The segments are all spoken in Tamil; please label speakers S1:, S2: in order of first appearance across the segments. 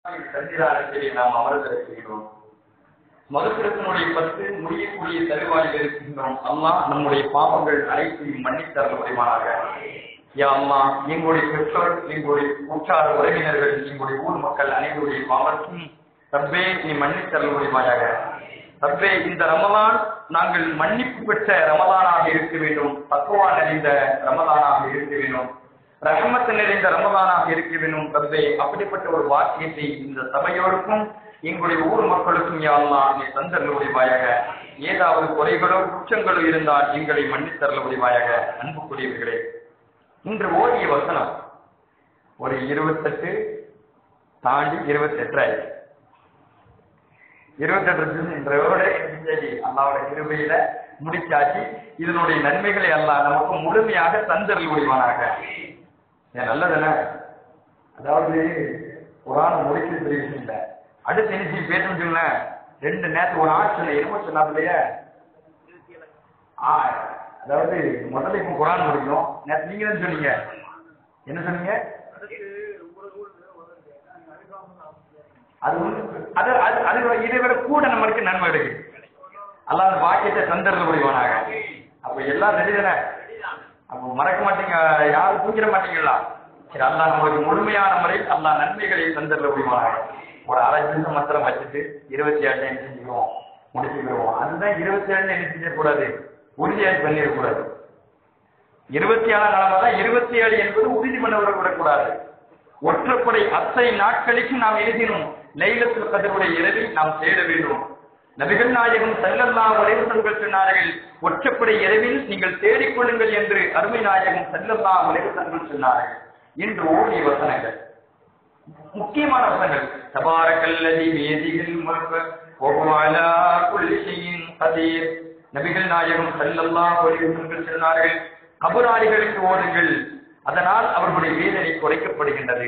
S1: சந்திராரத்திலே நாம் அமர்ந்திருக்கிறோம் மதுக்கிரத்தினுடைய பத்து முடியக்கூடிய தருவாயில் இருக்கின்றோம் அல்லாஹ் நம்முடைய பாவங்கள் அனைத்தையும் மன்னித்தர முடியுமானாக யா அம்மா எங்களுடைய பெற்றோர் எங்களுடைய உற்றார உறவினர்கள் எங்களுடைய ஊர் மக்கள் அனைவருடைய பாவத்தையும் ரப்பே நீ மன்னித்தர முடியுமாயாக ரப்பே இந்த ரமலான் நாங்கள் மன்னிப்பு பெற்ற ரமலானாக இருக்க வேண்டும் தத்துவா நிறைந்த ரமலானாக இருக்க வேண்டும் ரஹமத்து நிறைந்த ரமலானாக இருக்க வேண்டும் ரப்பே அப்படிப்பட்ட ஒரு வாக்கியத்தை இந்த சபையோருக்கும் எங்களுடைய ஊர் மக்களுக்கும் யாரெல்லாம் நீ தந்தரல முடிவாயாக ஏதாவது குறைகளோ குற்றங்களோ இருந்தால் எங்களை மன்னித்தரல முடிவாயாக அன்புக்குரியவர்களே இன்று ஓடிய வசனம் ஒரு இருபத்தெட்டு தாண்டி இருபத்தெட்டு ஆயிடுச்சு இருபத்தெட்டு இன்றோட அல்லாவோட கிருபையில முடிச்சாச்சு இதனுடைய நன்மைகளை எல்லாம் நமக்கு முழுமையாக தந்தரல் முடிவானாக ஏன் நல்லதுதானே அதாவது குரான் முடிக்கிறது பெரிய விஷயம் இல்லை அடுத்து என்ன செய்ய பேசணும் வச்சுங்களேன் ரெண்டு நேரத்துக்கு ஒரு ஆள் சொன்ன என்னமோ சொன்னாப்லையே ஆ, அதாவது முதல்ல இப்போ குரான் முடிக்கணும் நேற்று நீங்க தான் சொன்னீங்க என்ன சொன்னீங்க அது வந்து அது அது அது இதை விட கூட நம்மளுக்கு நன்மை கிடைக்கும் அல்லாஹ் அந்த வாக்கியத்தை தந்தரல முடிவானாக அப்ப எல்லாம் ரெடி தானே அப்ப மறக்க மாட்டீங்க யாரும் தூக்கிட மாட்டீங்களா சரி அல்லாஹ் நம்மளுக்கு முழுமையான முறையில் அல்லாஹ் நன்மைகளை தந்தரல முடிவானாக ஒரு அரை நிமிஷம் மாத்திரம் வச்சுட்டு இருபத்தி ஏழு என்ன செஞ்சுக்குவோம் முடிச்சுக்கிடுவோம் அதுதான் இருபத்தி ஏழு என்ன செஞ்சக்கூடாது உறுதியாக பண்ணிடக்கூடாது இருபத்தி ஏழாம் நாளாக தான் இருபத்தி ஏழு என்பது உறுதி பண்ண விடக்கூடாது ஒற்றப்படை அத்தனை நாட்களுக்கு நாம் எழுதினோம் லைலத்துல் கதருடைய இரவில் நாம் தேட வேண்டும் நபிகள் நாயகம் செல்லல்லா உலகங்கள் சொன்னார்கள் ஒற்றப்படை இரவில் நீங்கள் தேடிக்கொள்ளுங்கள் என்று அருமை நாயகம் செல்லல்லா உலகங்கள் சொன்னார்கள் இன்று ஓடிய வசனங்கள் முக்கியமான வசனங்கள் தபாரக்கல்லதி வேதிகள் முழுக்க ஒவ்வொரு குல்லி ஷைஇன் கதீர் நபிகள் நாயகம் ஸல்லல்லாஹு அலைஹி வஸல்லம் சொன்னார்கள் கபராளிகளுக்கு ஓடுங்கள் அதனால் அவர்களுடைய வேதனை குறைக்கப்படுகின்றது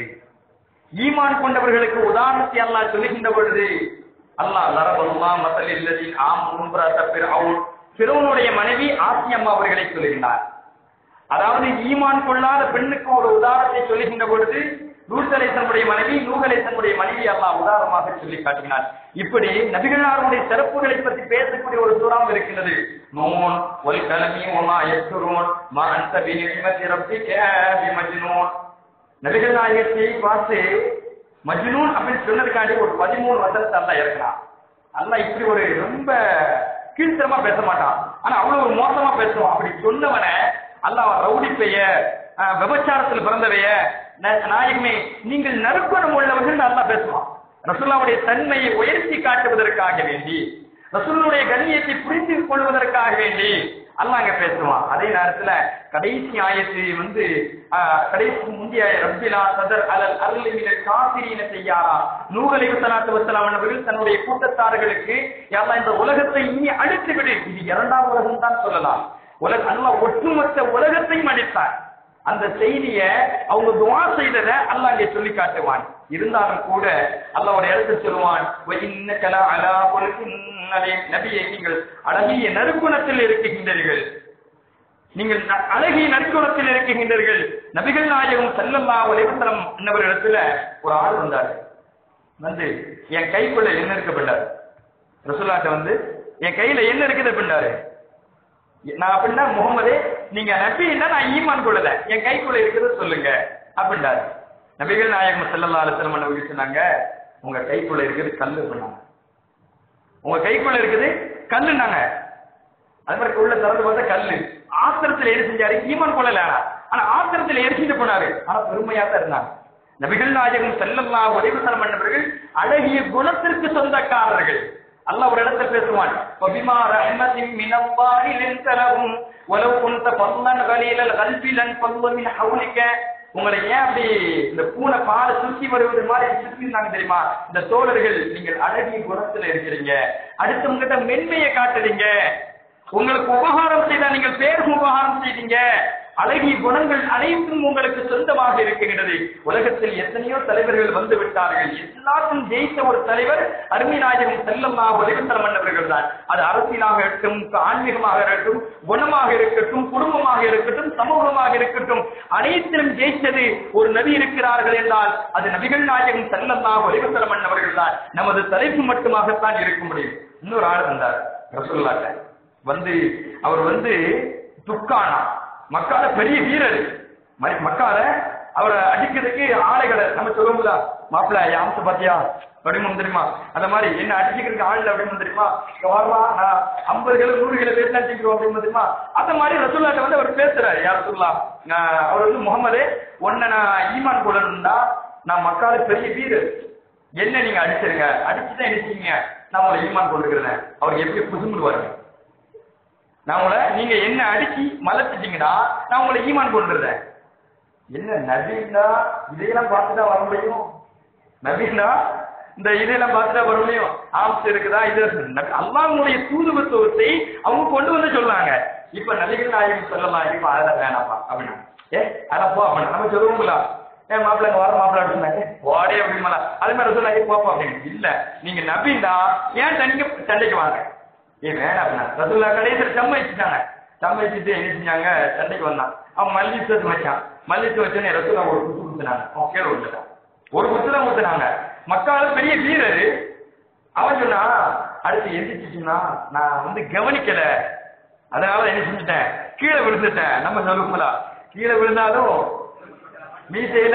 S1: ஈமான் கொண்டவர்களுக்கு உதாரணத்தை அல்லாஹ் சொல்லுகின்ற பொழுது அல்லாஹ் லரபல்லா மசல் இல்லதின் ஆம் உம்ரத ஃபிரௌன் ஃபிரௌனுடைய மனைவி ஆசியம்மா அவர்களை சொல்லுகின்றார் அதாவது ஈமான் கொள்ளாத பெண்ணுக்கு ஒரு உதாரணத்தை சொல்லுகின்ற பொழுது நூசலேசனுடைய மனைவி நூகலேசனுடைய மனைவி அல்லாஹ் உதாரணமாக சொல்லி காட்டினார் இப்படி நபிகளாருடைய சிறப்புகளை பற்றி பேசக்கூடிய ஒரு சூறாம் இருக்கின்றது நூன் ஒல் கலமி ஒமா எஸ்ருன் மா அந்த பினிமதி ரப்பிக பிமஜ்னூன் நபிகள் நாயகத்தை பார்த்து மஜ்னூன் அப்படின்னு சொன்னதுக்காண்டி ஒரு பதிமூணு வசனத்தை அல்ல இறக்கலாம் அல்லாஹ் இப்படி ஒரு ரொம்ப கீழ்த்தரமா பேச மாட்டான் ஆனா அவ்வளவு ஒரு மோசமா பேசுவான் அப்படி சொன்னவனை அல்லாஹ் ரவுடி பெய்ய அஹ், விபச்சாரத்தில் பிறந்தவைய ந- நாயகமே நீங்கள் நறுக்குணம் உள்ளவர்கள் நல்லா பேசுவான் ரசூல்லாவுடைய தன்மையை உயர்த்தி காட்டுவதற்காக வேண்டி ரசூலுடைய கண்ணியத்தை புரிந்து கொள்வதற்காக வேண்டி அல்லாஹ் அங்க பேசுவான் அதே நேரத்துல கடைசி ஆயத்து வந்து ஆஹ், கடைசி முந்தைய ரப்பிலா சதர் அலல் அருளிமினர் காசிரீன செய்யாரா நூகலை வசலாத்து வசலாம் அவர்கள் தன்னுடைய கூட்டத்தார்களுக்கு யாரா இந்த உலகத்தை இனி அழித்து விடு இது இரண்டாம் உலகம் தான் சொல்லலாம் உலக அல்லாஹ் ஒட்டுமொத்த உலகத்தையும் அடித்தார் அந்த செய்திய அவங்க துவா செய்தத அல்லாஹ் இங்கே சொல்லி காட்டுவான் இருந்தாலும் கூட அல்லாஹ் ஒரு இடத்துல சொல்லுவான் "வ இன்னக லஅலா குலுகின் அதீம்." நபியே நீங்கள் அழகிய நறுக்குணத்தில் இருக்கின்றீர்கள் நீங்கள் ந- அழகிய நற்குணத்தில் இருக்கின்றீர்கள் நபிகள் நாயகம் ஸல்லல்லாஹு அலைஹி வஸல்லம் என்னவரிடத்துல ஒரு ஆள் வந்தார் வந்து என் கைக்குள்ள என்ன இருக்கு பிண்டாரு ரசூலாட்ட வந்து என் கையில என்ன இருக்குது பிண்டாரு நான் அப்படின்னா முகமதே நீங்க நபின்னா நான் ஈமான் கொள்ளல என் கைக்குள்ள இருக்கிறது சொல்லுங்க அப்படின்றாரு நபிகள் நாயகம் ஸல்லல்லாஹு அலைஹி வஸல்லம் நபி சொன்னாங்க உங்க கைக்குள்ள இருக்குது கல்லு சொன்னாங்க உங்க கைக்குள்ள இருக்குது கல்லுனாங்க அது மாதிரி உள்ள திறந்து பார்த்தா கல்லு ஆத்திரத்துல எரி செஞ்சாரு ஈமான் கொள்ளல ஆனா. ஆனா ஆத்திரத்துல எரிச்சிட்டு போனாரு ஆனா பெருமையா தான் இருந்தாங்க நபிகள் நாயகம் ஸல்லல்லாஹு அலைஹி வஸல்லம் என்பவர்கள் அழகிய குணத்திற்கு சொந்தக்காரர்கள் அல்லாஹ் ஒரு இடத்துல பேசுவான் வபிமா ரஹ்மத்தின் மினல்லாஹி லின்தலஹும் வலவ் குன்த ஃபல்லன் கலீலல் கல்பி லன் ஃபல்ல மின் ஹவுலிக உங்களை ஏன் அப்படி இந்த பூனை பாலை சுத்தி வருவது மாதிரி சுத்தி இருந்தாங்க தெரியுமா இந்த தோழர்கள் நீங்கள் அழகிய குணத்துல இருக்கிறீங்க அடுத்தவங்கிட்ட மென்மையை காட்டுறீங்க உங்களுக்கு உபகாரம் செய்தா நீங்கள் பேருக்கு உபகாரம் செய்தீங்க அழகிய குணங்கள் அனைத்தும் உங்களுக்கு சொந்தமாக இருக்கின்றது உலகத்தில் எத்தனையோ தலைவர்கள் வந்து விட்டார்கள் எல்லாத்தையும் ஜெயித்த ஒரு தலைவர் அருமைநாயகம் செல்லமாக உலகத்தலம் மன்னவர்கள் தான் அது அரசியலாக இருக்கட்டும் ஆன்மீகமாக இருக்கட்டும் குணமாக இருக்கட்டும் குடும்பமாக இருக்கட்டும் சமூகமாக இருக்கட்டும் அனைத்திலும் ஜெயித்தது ஒரு நபி இருக்கிறார்கள் என்றால் அது நபிகள் நாயகம் செல்லமாக உலகத்தலம் மன்னவர்கள் தான் நமது தலைப்பு மட்டுமாகத்தான் இருக்க முடியும் இன்னொரு ஆள் வந்தார் ரசூல்லாட்ட வந்து அவர் வந்து துக்கானா மக்கால பெரிய வீரர் ம- மக்கால அவரை அடிக்கிறதுக்கு ஆலைகளை நம்ம சொல்லுவோம்ல மாப்பிள்ள யாமத்தை பாத்தியா அப்படின்னு தெரியுமா அந்த மாதிரி என்ன அடிச்சுக்கிறதுக்கு ஆள் அப்படின்னு தெரியுமா இங்க வாருமா நான் ஐம்பது கிலோ நூறு கிலோ பேர் அடிச்சுக்கிறோம் அப்படின்னு தெரியுமா அந்த மாதிரி ரசூல்லாட்ட வந்து அவர் பேசுறாரு யார் ரசூல்லா நான் அவர் வந்து முகமது உன்னை நான் ஈமான் கொள்ளணும்னா நான் மக்கால பெரிய வீரர் என்ன நீங்க அடிச்சிருங்க அடிச்சுதான் அடிச்சீங்க நான் உங்களை ஈமான் கொண்டுக்கிறேன் அவர் எப்படி புதுமுடுவாருங்க நான் உங்களை நீங்க என்ன அடிச்சு மலர்த்திட்டீங்கன்னா நான் உங்களை ஈமான் கொண்டுறேன் என்ன நபின்னா இதையெல்லாம் பார்த்துட்டா வர முடியும் நபின்னா இந்த இதையெல்லாம் பார்த்துட்டா வர முடியும் ஆம்ஸ் இருக்குதா இது நபி- அல்லாஹ்வுடைய தூதுவத்துவத்தை அவங்க கொண்டு வந்து சொல்றாங்க இப்ப நபிகள் நாயகம் சொல்லலாம் இப்ப அதெல்லாம் வேணாப்பா அப்படின்னா ஏ அதான் போ அப்படின்னா நம்ம சொல்லுவோங்களா ஏன் மாப்பிள்ள இங்க வர மாப்பிள்ள அப்படின்னு போடே அப்படிமா அது மாதிரி சொல்லாங்க போப்பா அப்படின்னு இல்ல நீங்க நபின்னா ஏன் தனிங்க சண்டைக்கு வாங்க ஏ வேணாம் அப்படின்னா ரசூல்லா கடைசியில் சம்மதிச்சுட்டாங்க சம்மதிச்சுட்டு என்ன செஞ்சாங்க சண்டைக்கு வந்தான் அவன் மல்லித்து வச்சான் மல்லித்து வச்சோன்னே ரசூல்லா ஒரு குத்து குத்துனாங்க அவன் கீழே விழுந்துட்டான் ஒரு குத்து தான் குத்துனாங்க மக்கால பெரிய வீரர் அவன் சொன்னா அடுத்து எந்திரிச்சுன்னா நான் வந்து கவனிக்கல அதனால என்ன செஞ்சுட்டேன் கீழே விழுந்துட்டேன் நம்ம சொல்லுங்களா கீழே விழுந்தாலும் மீசையில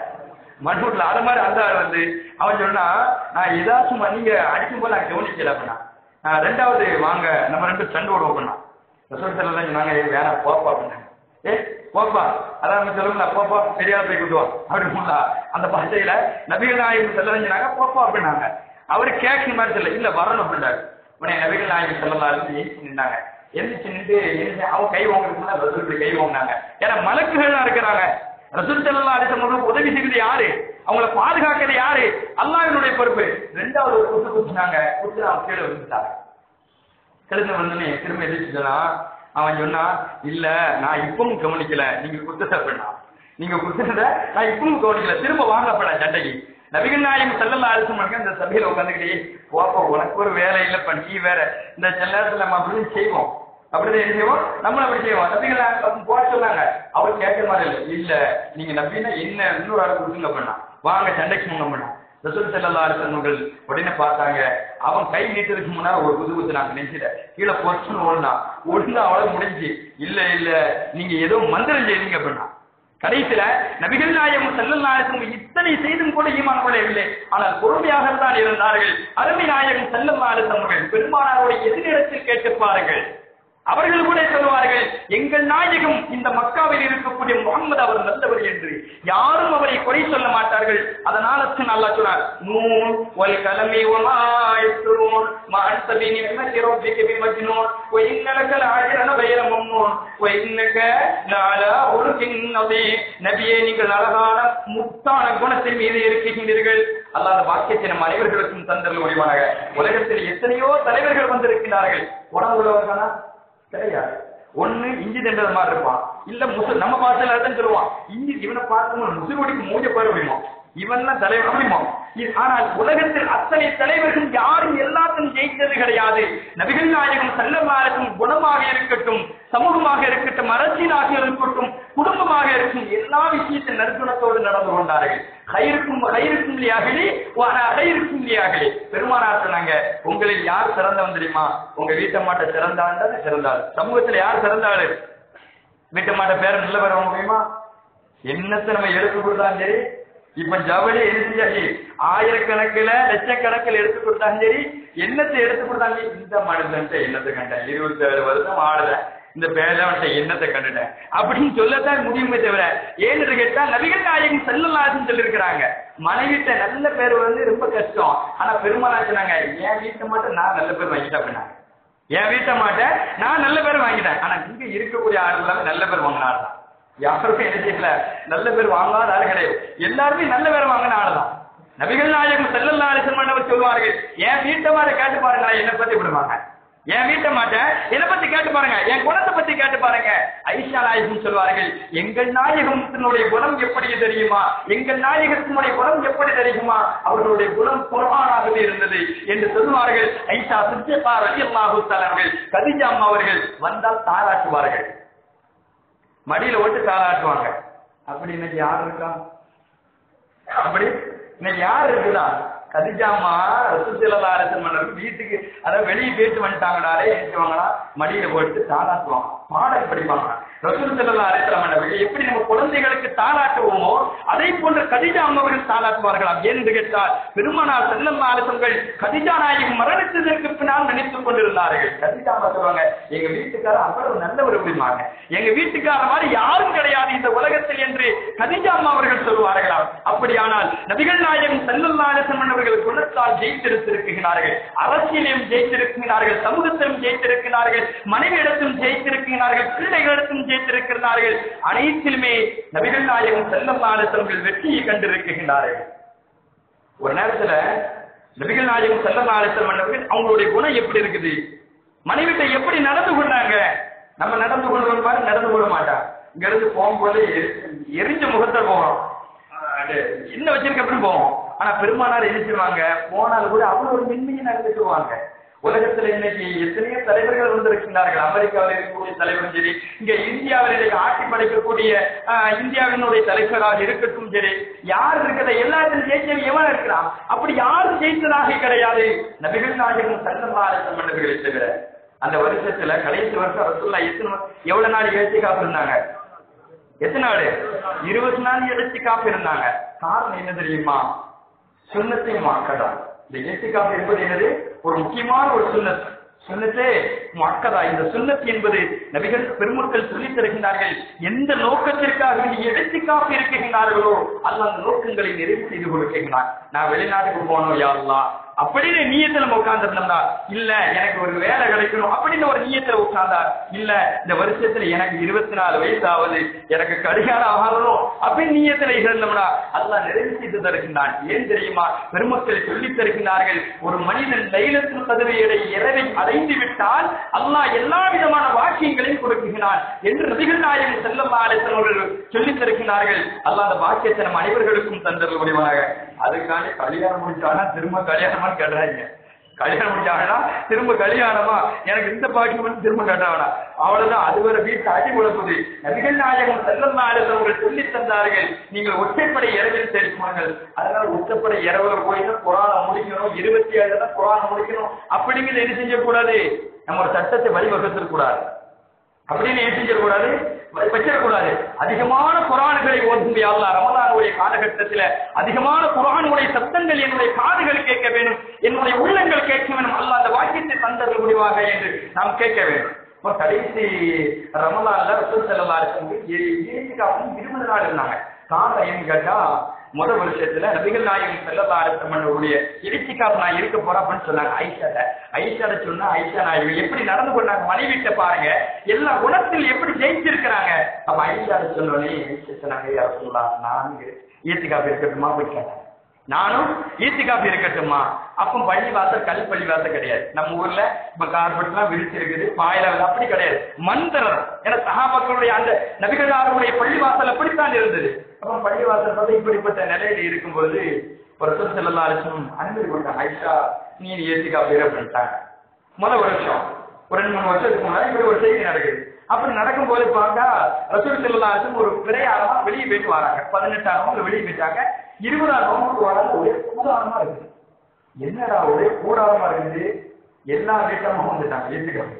S1: மண்ணுட்ல அது மாதிரி அந்த ஆள் வந்து அவன் சொன்னா நான் ஏதாச்சும் நீங்க அடிக்கும் போது நான் கவனிக்கல அப்படின்னா நான் ரெண்டாவது வாங்க நம்ம ரெண்டு சண்டை விடுவோம் அப்படின்னா ரசூல் செல்லாம் சொன்னாங்க "ஏய், வேணாம் போப்பா அப்படின்னாங்க ஏ போப்பா அதான் நம்ம சொல்லுங்களா போப்பா பெரியார் போய் கூட்டுவோம் அப்படிங்களா அந்த பாஷையில நபிகள் நாயகம் செல்லம் சொன்னாங்க போப்பா அப்படின்னாங்க அவரு கேட்க மாதிரி சொல்ல இல்ல வரணும் அப்படின்னாரு உடனே நபிகள் நாயகம் செல்லலாம் எழுந்து நின்றாங்க எந்திரிச்சு நின்று எழுந்து அவன் கை வாங்குறதுக்கு ரசூல் கை வாங்கினாங்க ஏன்னா மலக்குகள் இருக்கிறாங்க ரசூல் செல்லலாம் அடிச்சவங்களுக்கு உதவி செய்வது யாரு அவங்கள பாதுகாக்கிறது யாரு அல்லாஹ்வினுடைய பொறுப்பு ரெண்டாவது ஒரு குத்து குத்துனாங்க குத்து அவன் கீழே விழுந்துட்டாங்க கழுத்து வந்தோடனே திரும்ப எதிர்த்துனா அவன் சொன்னா இல்ல நான் இப்பவும் கவனிக்கல நீங்க குத்தத பண்ணா நீங்க குத்துனத நான் இப்பவும் கவனிக்கல திரும்ப வாங்கப்பட சண்டைக்கு நபிகள் நாயகம் செல்லல்லா அரிசம் இந்த சபையில உட்காந்துக்கிட்டே போப்போ உனக்கு ஒரு வேலை இல்லப்பா நீ வேற இந்த சில நேரத்துல நம்ம அப்படின்னு செய்வோம் அப்படிதான் என்ன செய்வோம் நம்மளும் அப்படி செய்வோம் நபிகள் நாயகம் போட சொன்னாங்க அவர் கேட்க மாதிரி இல்ல இல்ல நீங்க நபினா என்ன இன்னொரு ஆள் கொடுத்துங்க பண்ணா வாங்க சண்டைக்கு முன்ன பண்ணா ரசூல் ஸல்லல்லாஹு அலைஹி வஸல்லம் உடனே பார்த்தாங்க அவன் கை நீட்டதுக்கு முன்னாடி ஒரு குது குத்து நாங்க நெஞ்சில கீழே பொச்சுன்னு ஓடுனா ஓடுனா அவ்வளவு முடிஞ்சு இல்ல இல்ல நீங்க ஏதோ மந்திரம் செய்வீங்க அப்படின்னா கடைசியில நபிகள் நாயகம் ஸல்லல்லாஹு அலைஹி வஸல்லம் இத்தனை செய்தும் கூட ஈமான் கொள்ளவில்லை ஆனால் பொறுமையாக தான் இருந்தார்கள் அருமை நாயகம் ஸல்லல்லாஹு அலைஹி வஸல்லம் பெருமானாருடைய எதிரிடத்தில் கேட்டு பாருங்கள் அவர்கள் கூட சொல்வார்கள் எங்கள் நாயகம் இந்த மக்காவில் இருக்கக்கூடிய முகமது அவர் நல்லவர் என்று யாரும் அவரை குறை சொல்ல மாட்டார்கள் அதனால நல்லா சொன்னார் நூன் வல் கலமி வமா யஸ்ரூன் மா அன்த பி நிஅமதி ரப்பிக பி மஜ்னூன் வ இன்னலக லஅஜரன غير மம்னூன் வ இன்னக லஅலா உருகின் நபீம் நபியே நீங்கள் அழகான முத்தான குணத்தின் மீது இருக்கின்றீர்கள் அல்லாஹ் அந்த வாக்கியத்தை நம் அனைவர்களுக்கும் தந்தல் ஒளிவானாக உலகத்தில் எத்தனையோ தலைவர்கள் வந்திருக்கிறார்கள் உணவுள்ளவர்களா கிடையாது ஒண்ணு இஞ்சி தண்டது மாதிரி இருப்பான் இல்ல முசு நம்ம பாசல தான் சொல்லுவான் இஞ்சி இவனை பார்க்கும் முசுகுடிக்கு மூஞ்ச பாரு அப்படிமா இவன் தான் தலைவர் அப்படிமா இது- ஆனால் உலகத்தில் அத்தனை தலைவர்கள் யாரும் எல்லாத்தையும் ஜெயித்தது கிடையாது நபிகள் நாயகம் செல்லமாருக்கும் குணமாக இருக்கட்டும் சமூகமாக இருக்கட்டும் அரசியலாக இருக்கட்டும் குடும்பமாக இருக்கும் எல்லா விஷயத்தின் நற்குணத்தோடு நடந்து கொண்டார்கள் கயிறுக்கும் கயிறுக்கும் இல்லையாகலே அடையிருக்கும் இல்லையாகலே பெருமானார் சொன்னாங்க உங்களில் யார் சிறந்தவன் தெரியுமா உங்க வீட்டை மாட்ட சிறந்தாண்டது சிறந்தாள் சமூகத்துல யார் சிறந்தாள் வீட்டை மாட்ட பேர நல்ல பேர் வாங்க முடியுமா என்னத்தை நம்ம எடுத்து கொடுத்தாலும் சரி இப்ப ஜவுளி எழுதியாச்சு ஆயிரக்கணக்கில் லட்சக்கணக்கில் எடுத்து கொடுத்தாலும் சரி என்னத்தை எடுத்து கொடுத்தாங்க இந்த மனுஷன்ட்ட என்னத்தை கண்டேன் இருபத்தி ஏழு வருஷம் ஆடுத இந்த பேரவன்ட்ட என்னத்தை கண்டுட்டேன் அப்படின்னு சொல்லத்தான் முடியுமே தவிர ஏன்னு கேட்டா நபிகள் நாயகம் செல்லலாதுன்னு சொல்லியிருக்கிறாங்க மனைவிட்ட நல்ல பேர் வந்து ரொம்ப கஷ்டம் ஆனா பெருமாளா சொன்னாங்க என் வீட்டை மட்டும் நான் நல்ல பேர் வாங்கிட்டேன் அப்படின்னாங்க என் வீட்டை மாட்டேன் நான் நல்ல பேர் வாங்கிட்டேன் ஆனா இங்க இருக்கக்கூடிய ஆள் எல்லாமே நல்ல பேர் வாங்கின ஆள் தான் யாருமே என்ன செய்யல நல்ல பேர் வாங்காத ஆள் கிடையாது எல்லாருமே நல்ல பேர் வாங்கின ஆள் தான் நபிகள் நாயகம் செல்லல்லா அலிசன் சொல்லுவார்கள் என் வீட்டை மாதிரி கேட்டு பாருங்களேன் என்ன பத்தி விடுவாங்க என் வீட்டை மாட்டேன் இதை பத்தி கேட்டு பாருங்க என் குணத்தை பத்தி கேட்டு பாருங்க ஐஷா நாயகம் சொல்வார்கள் எங்கள் நாயகத்தினுடைய குணம் எப்படி தெரியுமா எங்கள் நாயகத்தினுடைய குணம் எப்படி தெரியுமா அவர்களுடைய குணம் குரமானாகவே இருந்தது என்று சொல்வார்கள் ஐஷா சித்திகா ரலியல்லாஹு தலைவர்கள் கதிஜா அம்மா அவர்கள் வந்தால் தாராட்டுவார்கள் மடியில ஓட்டு தாராட்டுவாங்க அப்படி இன்னைக்கு யார் இருக்கா அப்படி இன்னைக்கு யார் இருக்குதா கதிஜாமா ரசூசல்லா அரசன் மன்னர் வீட்டுக்கு அதாவது வெளியே போயிட்டு வந்துட்டாங்கடாலே ஏற்றுவாங்களா மடியில போட்டு தாளாட்டுவாங்க பாடல் படிப்பாங்க ரசூல் செல்லா அரசன் மன்னர் எப்படி நம்ம குழந்தைகளுக்கு தாளாட்டுவோமோ அதே போன்று கதிஜா அம்மவர்கள் தாளாட்டுவார்களாம் ஏனென்று கேட்டால் பெருமானார் செல்லல்லா அரசன்கள் கதிஜா நாயகம் மரணித்ததற்கு பின்னால் நினைத்துக் கொண்டிருந்தார்கள் கதிஜா அம்மா சொல்லுவாங்க எங்க வீட்டுக்காரர் அவ்வளவு நல்லவர் அப்படிமாங்க எங்க வீட்டுக்காரர் மாதிரி யாரும் கிடையாது இந்த உலகத்தில் என்று கதிஜா அம்மா அவர்கள் சொல்வார்களாம் அப்படியானால் நபிகள் நாயகம் செல்லல்லா அரசன் மன்னர்கள் குணத்தால் ஜெயித்திருத்திருக்கிறார்கள் அரசியலையும் ஜெயித்திருக்கிறார்கள் சமூகத்திலும் ஜெயித்திருக்கிறார்கள் மனைவியிடத்திலும் ஜெயித்திருக்கிறார்கள் பிள்ளைகளிடத்திலும் ஜெயித்திருக்கிறார்கள் அனைத்திலுமே நபிகள் நாயகம் செல்லல்லா அரசர்கள் வெற்றியை கண்டிருக்கின்றார்கள் ஒரு நேரத்துல நபிகள் நாயகம் செல்லல்லா அரசன் மன்னர்கள் அவங்களுடைய குணம் எப்படி இருக்குது மனைவிட்ட எப்படி நடந்து கொண்டாங்க நம்ம நடந்து கொள்வது மாதிரி நடந்து கொள்ள மாட்டாங்க இங்க இருந்து போகும்போது எரி- எரிஞ்ச முகத்தை போவோம் அது என்ன வச்சிருக்க அப்படின்னு போவோம் ஆனா பெருமானார் எரிச்சுவாங்க போனால் கூட அவ்வளவு ஒரு மென்மையை நடந்துக்குவாங்க உலகத்துல இன்னைக்கு எத்தனையோ தலைவர்கள் வந்திருக்கிறார்கள் அமெரிக்காவில் இருக்கக்கூடிய தலைவரும் சரி இங்க இந்தியாவில் இன்னைக்கு ஆட்சி படைக்கக்கூடிய ஆஹ், இந்தியாவினுடைய தலைவராக இருக்கட்டும் சரி யார் இருக்கிற எல்லாத்திலும் ஜெயிச்சவன் எவன் இருக்கிறான் அப்படி யாரும் ஜெயித்ததாக கிடையாது நபிகள் நாயகம் சல்லல்லாஹு மன்னர்களை தவிர அந்த வருஷத்துல கடைசி வருஷம் ரசூல்லா எத்தனை எவ்வளவு நாள் எழுச்சி காப்பு இருந்தாங்க எத்தனை நாள் இருபத்தி நாள் எழுச்சி காப்பு இருந்தாங்க காரணம் என்ன தெரியுமா சுண்ணத்தை மாக்கதா இந்த எழுச்சி காப்பு என்பது என்னது ஒரு முக்கியமான ஒரு சுண்ணத் சுண்ணத்தே மக்கதா இந்த சுண்ணத் என்பது நபிகள் பெருமக்கள் சொல்லித் தருகின்றார்கள் எந்த நோக்கத்திற்காக நீ எழுச்சி காப்பு இருக்கின்றார்களோ அல்ல அந்த நோக்கங்களை நிறைவு செய்து கொடுக்கின்றார் நான் வெளிநாட்டுக்கு போகணும் யாருலாம் அப்படின்னு நீயத்துல நம்ம உட்கார்ந்துருந்தோம்னா இல்ல எனக்கு ஒரு வேலை கிடைக்கணும் அப்படின்னு ஒரு நீயத்துல உட்கார்ந்தா இல்ல இந்த வருஷத்துல எனக்கு இருபத்தி நாலு வயசு ஆகுது எனக்கு கடிகாரம் ஆகணும் அப்படின்னு நீயத்துல இருந்தோம்னா அல்லாஹ் நிறைவு செய்து தருகின்றான் ஏன் தெரியுமா பெருமக்கள் சொல்லித் தருகின்றார்கள் ஒரு மனிதன் லைலத்தில் பதவியடை இரவை அடைந்து விட்டால் அல்லாஹ் எல்லா விதமான வாக்கியங்களையும் கொடுக்குகிறான் என்று நபிகள் நாயகம் செல்லம் அவர்கள் சொல்லித் தருகின்றார்கள் அல்லாஹ் அந்த வாக்கியத்தை நம்ம அனைவர்களுக்கும் தந்தர்கள் முடிவாக அதுக்காண்டி கல்யாணம் முடிச்சானா திரும்ப கல்யாணமான்னு கேட்டுறாங்க கல்யாணம் முடிச்சாங்கன்னா திரும்ப கல்யாணமா எனக்கு இந்த பாக்கியம் வந்து திரும்ப கேட்டாங்கடா அவ்வளவுதான் அது வரை வீட்டு அடி உழப்புது நபிகள் நாயகம் செல்லம் அவர்கள் சொல்லி தந்தார்கள் நீங்கள் ஒற்றைப்படை இரவில் தெரிவிப்பார்கள் அதனால ஒற்றைப்படை இரவுல போய் தான் குரானை முடிக்கணும் இருபத்தி ஏழு தான் குரானை முடிக்கணும் அப்படிங்கிறது என்ன செய்யக்கூடாது நம்ம ஒரு சட்டத்தை வழிவகுத்திருக்கூடாது அப்படின்னு என்ன செய்யக்கூடாது வச்சிடக்கூடாது அதிகமான குரான்களை ஓதும் அல்லாஹ் ரமலானுடைய காலகட்டத்தில் அதிகமான குரானுடைய சத்தங்கள் என்னுடைய காதுகள் கேட்க வேண்டும் என்னுடைய உள்ளங்கள் கேட்க வேண்டும் அல்லாஹ் அந்த வாக்கியத்தை தந்தது முடிவாக என்று நாம் கேட்க வேண்டும் இப்போ கடைசி ரமலான்ல ரசூல் ஸல்லல்லாஹு அலைஹி வஸல்லம் ஏழுக்காவும் இருபது நாள் இருந்தாங்க காரணம் ஏன்னு கேட்டா முதல் வருஷத்துல நபிகள் நாயகம் செல்லல்லா அரசமனுடைய இறைச்சிக்காப்பு நான் இருக்க போறேன் அப்படின்னு சொன்னாங்க ஐஷாட்ட ஐஷாட்ட சொன்னா ஐஷா நாயகம் எப்படி நடந்து கொண்டாங்க மனைவிட்ட பாருங்க எல்லா குணத்தில் எப்படி ஜெயிச்சிருக்கிறாங்க அப்ப ஐஷாட்ட சொன்னோடனே ஐஷா சொன்னாங்க யார் சொல்லலாம் நான் ஈர்த்திக்காப்பு இருக்கட்டுமா போய் கேட்டேன் நானும் ஈர்த்திக்காப்பு இருக்கட்டுமா அப்போ பள்ளி வாசல் கல் பள்ளி வாசல் கிடையாது நம்ம ஊர்ல இப்ப கார்பெட்லாம் விரிச்சு இருக்குது பாயில அப்படி கிடையாது மந்திரம் ஏன்னா சகாபாக்களுடைய அந்த நபிகளாருடைய பள்ளி வாசல் அப்படித்தான் இருந்தது அப்ப பள்ளி வாசல் வந்து இப்படிப்பட்ட நிலையில இருக்கும்போது ஒரு சொல் செல்லல்லா அலிசனும் அனுமதி கொடுத்தாங்க ஐஷா நீ ஏத்திக்காப்பு இரு அப்படின்ட்டாங்க முதல் வருஷம் ஒரு ரெண்டு மூணு வருஷத்துக்கு முன்னாடி இப்படி ஒரு செய்தி நடக்குது அப்படி நடக்கும்போது பார்த்தா ரசூல் செல்லாச்சும் ஒரு பிரயாணமா வெளியே போயிட்டு வராங்க பதினெட்டாம் நோம்பு வெளியே போயிட்டாங்க இருபதாம் நோம்புக்கு வராங்க ஒரே கூடாரமா இருக்குது என்னடா ஒரே கூடாரமா இருக்குது எல்லா வீட்டமும் வந்துட்டாங்க ஏத்துக்காங்க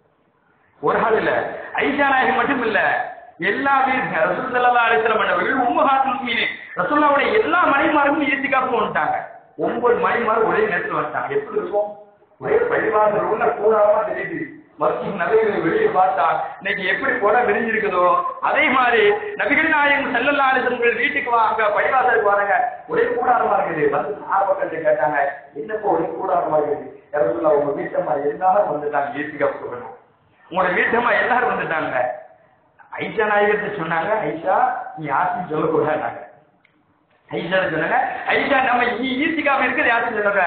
S1: ஒரு ஆள் இல்ல ஐஷா நாயகம் மட்டும் இல்ல எல்லா வீடு ரசூல் சல்லா அலிஸ்லாம் பண்ணவர்கள் உம்மஹாத்துல் மீனே ரசூல்லாவுடைய எல்லா மனைமாருக்கும் ஏத்திக்காப்பு வந்துட்டாங்க ஒன்பது மணிமார் ஒரே நேரத்தில் வந்துட்டாங்க எப்படி இருக்கும் ஒரே பள்ளிவாசல் உள்ள கூடாரமா தெரியுது மஸ்ஜித் நபிகளை வெளியே பார்த்தா இன்னைக்கு எப்படி கொடை விரிஞ்சிருக்குதோ அதே மாதிரி நபிகள் நாயகம் செல்லல்லா அலிசன்கள் வீட்டுக்கு வாங்க பள்ளிவாசலுக்கு வராங்க ஒரே கூடாரமா இருக்குது வந்து ஆர்வக்கத்தை கேட்டாங்க என்னப்போ ஒரே கூடாரமா இருக்குது ரசூல்லா உங்க வீட்டம்மா எல்லாரும் வந்துட்டாங்க ஏத்திக்காப்பு வேணும் உங்களோட வீட்டம்மா எல்லாரும் வந்துட்டாங்க ஐஷா நாயகத்தை சொன்னாங்க ஐஷா நீ யாருக்கும் சொல்லக்கூடாது ஐஷா சொன்னாங்க ஐஷா நம்ம ஈ- ஈர்த்திக்காம இருக்கிறது யாருக்கும் சொல்லுங்க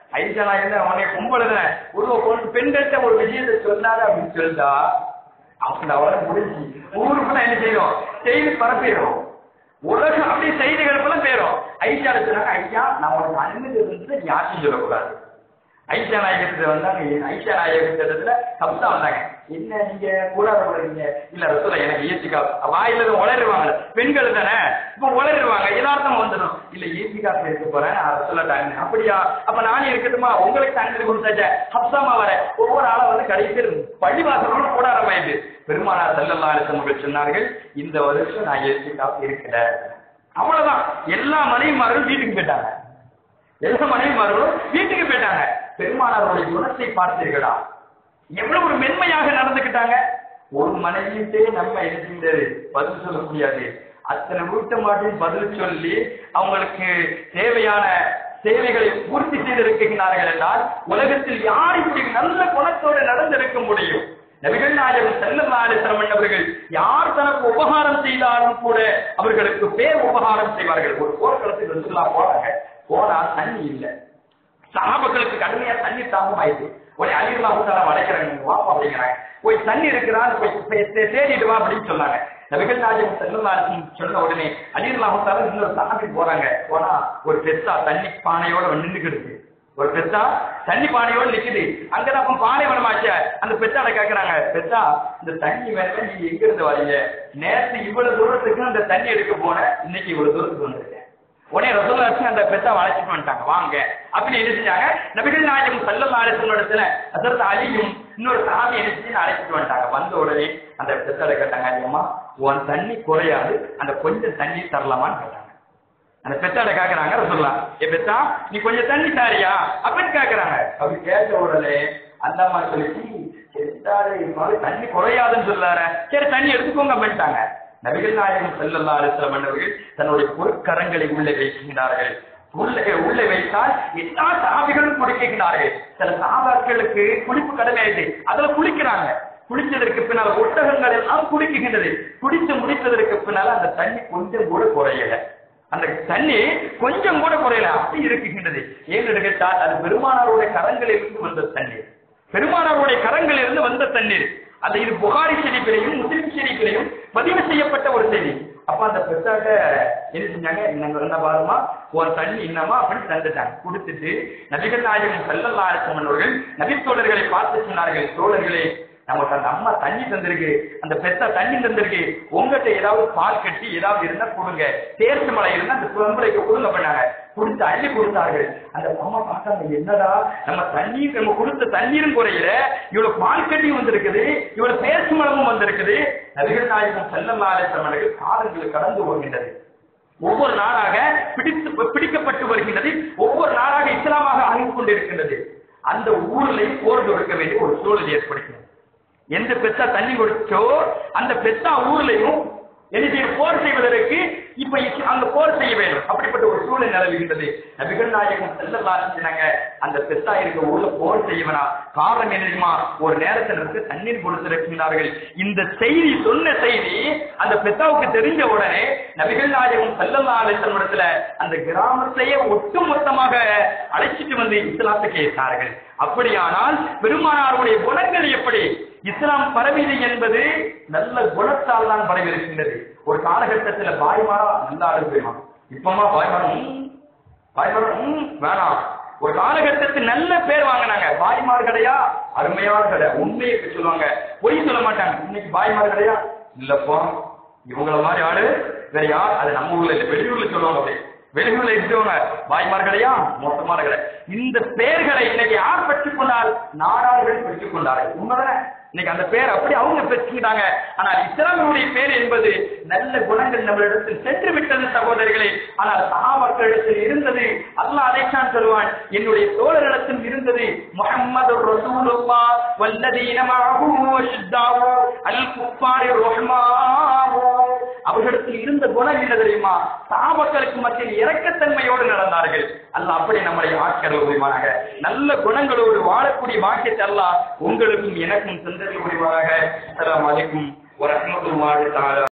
S1: ஐஷா நாயகன் அவனை கும்பலுங்க ஒரு பொண்ணு பெண்கள்கிட்ட ஒரு விஷயத்தை சொன்னாரு அப்படின்னு சொல்லிட்டா அவங்க அவளை முடிஞ்சு ஊருக்குள்ள என்ன செய்யும் செய்தி பரப்பிடும் உலகம் அப்படியே செய்திகள் எல்லாம் பேரும் ஐஷா சொன்னாங்க ஐயா நான் உனக்கு அனுமதி இருந்து யாருக்கும் சொல்லக்கூடாது ஐஷா நாயகத்துல வந்தாங்க ஐஷா நாயகத்துல கப்சா வந்தாங்க என்ன நீங்க கூடாத போறீங்க இல்ல ரசூல எனக்கு ஏசிக்கா வாயில உளருவாங்க பெண்கள் தானே இப்ப உளருவாங்க யதார்த்தம் வந்துடும் இல்ல ஏசிக்கா இருக்க போறேன் நான் ரசூல டாங்க அப்படியா அப்ப நானே இருக்கட்டுமா உங்களுக்கு தண்ணி கொடுத்தாச்ச ஹப்சாமா வர ஒவ்வொரு ஆளை வந்து கடைசியில் பள்ளிவாசலோட கூட ஆரம்பிச்சு பெருமானார் செல்லல்லா அரசர்கள் சொன்னார்கள் இந்த வருஷம் நான் ஏசிக்கா இருக்கல அவ்வளவுதான் எல்லா மனைவிமாரும் வீட்டுக்கு போயிட்டாங்க எல்லா மனைவிமார்களும் வீட்டுக்கு போயிட்டாங்க பெருமானாருடைய குணத்தை பார்த்தீர்களா எவ்வளவு ஒரு மென்மையாக நடந்துக்கிட்டாங்க ஒரு மனைவியிட்டே நம்ம என்ன செய்யாது பதில் சொல்ல முடியாது அத்தனை வீட்டு மாட்டையும் பதில் சொல்லி அவங்களுக்கு தேவையான சேவைகளை பூர்த்தி செய்திருக்கிறார்கள் என்றால் உலகத்தில் யார் இப்படி நல்ல குணத்தோடு நடந்திருக்க முடியும் நபிகள் நாயகம் செல்லம் ஆலிசரம் அவர்கள் யார் தனக்கு உபகாரம் செய்தாலும் கூட அவர்களுக்கு பேர் உபகாரம் செய்வார்கள் ஒரு போர்க்களத்தில் ரசூல்லா போறாங்க போனா தண்ணி இல்லை சஹாபக்களுக்கு கடுமையா தண்ணி தாகம் ஆயிடுச்சு போய் அலிர்லா ஊத்தால வளைக்கிறாங்க வாப்பா அப்படிங்கிறாங்க போய் தண்ணி இருக்கிறான்னு போய் தே- தே- தேடிட்டு வா அப்படின்னு சொன்னாங்க நபிகள் நாயகம் செல்லம் சொன்ன உடனே அலிர்லா ஊத்தால இன்னொரு சஹாபி போறாங்க போனா ஒரு பெருசா தண்ணி பானையோட நின்றுக்கிடுச்சு ஒரு பெத்தா தண்ணி பானையோட நிக்குது அங்கதான் அப்ப பாலைவனம் ஆச்சு அந்த பெத்தாட கேக்குறாங்க பெத்தா இந்த தண்ணி மேல நீங்க எங்க இருந்து வரீங்க நேத்து இவ்வளவு தூரத்துக்கு அந்த தண்ணி எடுக்க போனேன் இன்னைக்கு இவ்வளவு தூரத்துக்கு வந்திருக்கேன் உடனே ரசூல்லாச்சு அந்த பெத்தா வளைச்சிட்டு வந்துட்டாங்க வாங்க அப்படின்னு என்ன செஞ்சாங்க நபிகள் நாயகம் சல்லம் ஆலோசனோடத்துல அதற்கு அலியும் இன்னொரு சாமி என்ன செஞ்சு அழைச்சிட்டு வந்துட்டாங்க வந்த உடனே அந்த பெத்தாட கேட்டாங்க அம்மா உன் தண்ணி குறையாது அந்த கொஞ்சம் தண்ணி தரலாமான்னு கேட்டாங்க அந்த பெத்தாட கேக்குறாங்க ரசூல்லா ஏ பெத்தா நீ கொஞ்சம் தண்ணி தாரியா அப்படின்னு கேக்குறாங்க அப்படி கேட்ட உடனே அந்த அம்மா சொல்லிச்சு செத்தாரு மாதிரி தண்ணி குறையாதுன்னு சொல்லார சரி தண்ணி எடுத்துக்கோங்க அப்படின்ட்டாங்க நபிகள் நாயகம் செல்லல்லா அலிஸ்லாம் அவர்கள் தன்னுடைய பொற்கரங்களை உள்ளே வைக்கின்றார்கள் உள்ளே உள்ளே வைத்தால் எல்லா சாபிகளும் குடிக்கிறார்கள் சில சாபாக்களுக்கு குளிப்பு கடமை ஆயிடுச்சு அதுல குளிக்கிறாங்க குளிச்சதற்கு பின்னால் ஒட்டகங்கள் எல்லாம் குடிக்குகின்றது குடித்து முடித்ததற்கு பின்னால் அந்த தண்ணி கொஞ்சம் கூட குறையல அந்த தண்ணி கொஞ்சம் கூட குறையல அப்படி இருக்குகின்றது ஏன்னு கேட்டால் அது பெருமானாருடைய கரங்களில் இருந்து வந்த தண்ணீர் பெருமானாருடைய கரங்களில் இருந்து வந்த தண்ணீர் அந்த இது புகாரி ஷெரீஃபிலையும் முஸ்லிம் ஷெரீஃபிலையும் பதிவு செய்யப்பட்ட ஒரு செய்தி அப்ப அந்த பெற்றாட்ட என்ன செஞ்சாங்க நாங்க என்ன பாருமா உன் தண்ணி என்னமா அப்படின்னு தந்துட்டாங்க கொடுத்துட்டு நபிகள் நாயகம் செல்லல்லா அவர்கள் நபி தோழர்களை பார்த்து சொன்னார்கள் தோழர்களே நமக்கு அந்த அம்மா தண்ணி தந்திருக்கு அந்த பெத்த தண்ணி தந்திருக்கு உங்ககிட்ட ஏதாவது பால் கட்டி ஏதாவது இருந்தா கொடுங்க தேர்ச்சி மலை இருந்தா அந்த குழந்தைக்கு கொடுங்க பண்ணாங்க கொடுத்து அள்ளி கொடுத்தார்கள் அந்த அம்மா பார்த்தாங்க என்னடா நம்ம தண்ணீர் நம்ம கொடுத்த தண்ணீரும் குறையில இவ்வளவு பால் கட்டியும் வந்திருக்குது இவ்வளவு தேர்ச்சி மலமும் வந்திருக்குது நபிகள் நாயகம் செல்லல்லாத காலங்கள் கடந்து போகின்றது ஒவ்வொரு நாளாக பிடித்து பிடிக்கப்பட்டு வருகின்றது ஒவ்வொரு நாளாக இஸ்லாமாக ஆகிக் கொண்டிருக்கின்றது அந்த ஊரிலையும் போர் தொடுக்க வேண்டிய ஒரு சூழல் ஏற்படுகிறது எந்த பெத்தா தண்ணி கொடுத்தோ அந்த பெத்தா ஊர்லயும் என்ன செய்யும் போர் செய்வதற்கு இப்ப இஸ்- அங்க போர் செய்ய வேண்டும் அப்படிப்பட்ட ஒரு சூழல் நிலவுகின்றது நபிகள் நாயகம் செல்லலாம் சொன்னாங்க அந்த பெத்தா இருக்க ஊர்ல போர் செய்வனா காரணம் என்ன தெரியுமா ஒரு நேரத்தில் இருந்து தண்ணீர் கொடுத்திருக்கிறார்கள் இந்த செய்தி சொன்ன செய்தி அந்த பெத்தாவுக்கு தெரிஞ்ச உடனே நபிகள் நாயகம் செல்லல்லாத இடத்துல அந்த கிராமத்தையே ஒட்டுமொத்தமாக அழைச்சிட்டு வந்து இஸ்லாத்துக்கு ஏற்றார்கள் அப்படியானால் பெருமானாருடைய குணங்கள் எப்படி இஸ்லாம் பரவியது என்பது நல்ல குணத்தால் தான் பரவி இருக்கின்றது ஒரு காலகட்டத்துல பாய்மாரா நல்ல ஆளு போயிடும் இப்பமா பாய்மாரம் ம், பாய்மாரம் ம், வேணாம் ஒரு காலகட்டத்தில் நல்ல பேர் வாங்கினாங்க பாய்மார் கடையா அருமையான கடை உண்மையை சொல்லுவாங்க பொய் சொல்ல மாட்டாங்க இன்னைக்கு பாய்மார் கடையா இல்லப்பா இவங்கள மாதிரி ஆளு வேற யார் அது நம்ம ஊர்ல இல்ல வெளியூர்ல சொல்லுவாங்க அப்படி வெளியூர்ல இருக்கிறவங்க பாய்மார் கடையா மொத்தமான கடை இந்த பெயர்களை இன்னைக்கு யார் பெற்றுக் கொண்டால் நாடார்கள் பெற்றுக் கொண்டார்கள் உண்மைதானே இன்னைக்கு அந்த பேர் அப்படி அவங்க பெற்றுக்கிட்டாங்க ஆனால் இஸ்லாமியுடைய பேர் என்பது நல்ல குணங்கள் நம்மளிடத்தில் சென்று விட்டது சகோதரிகளே ஆனால் சகாபாக்களிடத்தில் இருந்தது அல்லாஹ் அதைத்தான் சொல்லுவான் என்னுடைய தோழரிடத்தில் இருந்தது முஹம்மது ரசூலுல்லா வல்லதீன மஅஹு வஷித்தாவு அல் குஃபாரி ரஹ்மாவு அவர்களிடத்தில் இருந்த குணம் என்ன தெரியுமா சாபக்களுக்கு மத்தியில் இரக்கத்தன்மையோடு நடந்தார்கள் அல்லாஹ் அப்படி நம்மளை ஆட்கள் உரிவானாக நல்ல குணங்களோடு வாழக்கூடிய வாக்கியத்தை அல்லாஹ் உங்களுக்கும் எனக்கும் தந்தது உரிவானாக அஸ்ஸலாமு அலைக்கும் வரஹ்மத்துல்லாஹி தஆலா